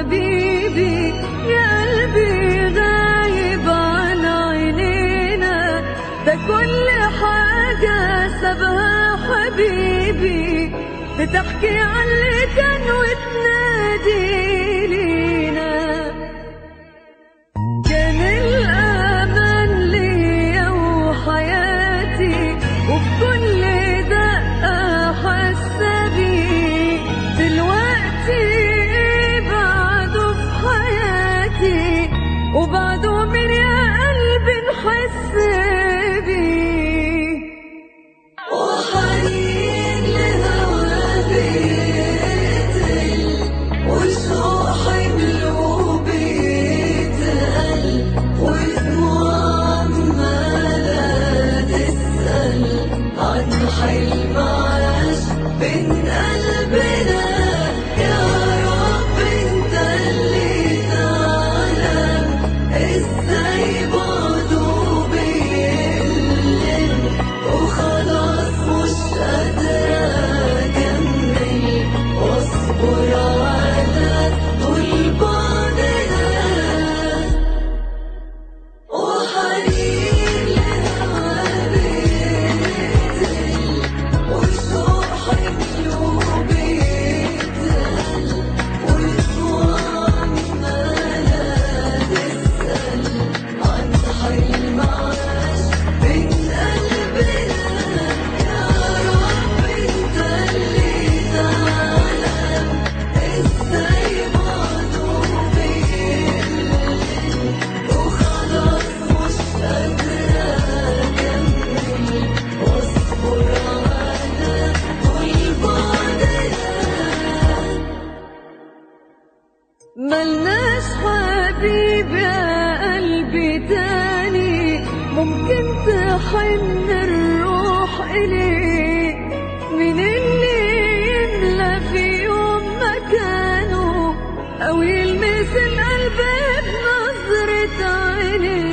حبيبي يا قلبي غايب عن عينينا ده كل حاجة سابها حبيبي بتحكي عن اللي كان وتنادي لينا كان الأمان ليا وحياتي وبكل دقة حاسة بيه دلوقتي بعده في حياتي وبعده من يا قلبي نحس بيه وحنين لهوا بيتقل وشوق حمله بيتقل ودموع عمالة تسأل عن حلم عاش بين قلبنا يا رب انت اللي تعلم ازاي بعده بيقلل وخلاص مش قادرة أكمل واصبر على طول بعدنا وحنين لهوا بيتقل وشوق حمله بيتقل ودموع عمالة تسأل عن حلم عاش بين قلبنا يا رب انت اللي تعلم ازاي بعده بيقلل وخلاص مش قادرة أكمل واصبر على طول بعدنا ملناش حبيب يا قلبي تاني ممكن تحن الروح إليه من اللي يملى في يوم مكانه أو يلمس القلب بنظرة عينيه